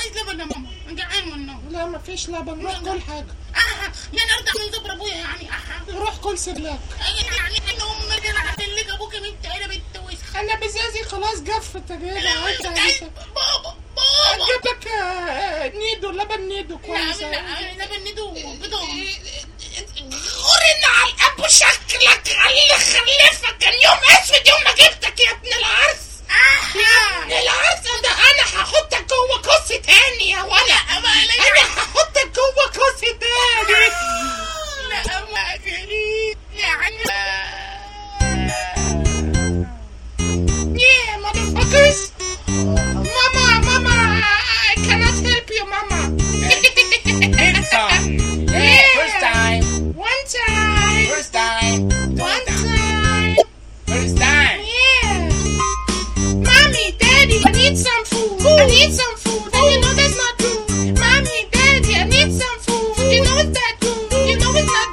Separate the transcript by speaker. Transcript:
Speaker 1: عايز لبن يا ماما انا جعان والله
Speaker 2: لا مفيش لبن روح كل حاجة
Speaker 1: اه يعني ارضع من زبر ابويا يعني اه
Speaker 2: روح كل سرلاك
Speaker 1: يعني ان امي انا هدلك ابوك بنت انا بنت وسخه
Speaker 2: انا بزازي خلاص جفت يا جدع
Speaker 1: لا
Speaker 2: انت
Speaker 1: عايز بابا بابا
Speaker 2: اجيب لك آه، نيدو لبن نيدو كويس
Speaker 1: لا
Speaker 2: أوي.
Speaker 1: لا لبن ندو بضم
Speaker 2: غرن على الاب شكلك اللي خلفك كان يوم اسود يوم ما جبتك يا ابن العرس يا ابن العرس ده انا هحطك جوه كوس تاني يا ولا انا هحطك جوه كوس تاني
Speaker 1: لا ما جريت يعني
Speaker 2: Yeah, motherfuckers! Mama, mama, I cannot help you, mama.
Speaker 3: This song.
Speaker 2: Yeah.
Speaker 3: First time.
Speaker 2: One time.
Speaker 3: First time.
Speaker 2: One time.
Speaker 3: First time.
Speaker 2: Yeah. Mommy, daddy, I need some food. I need some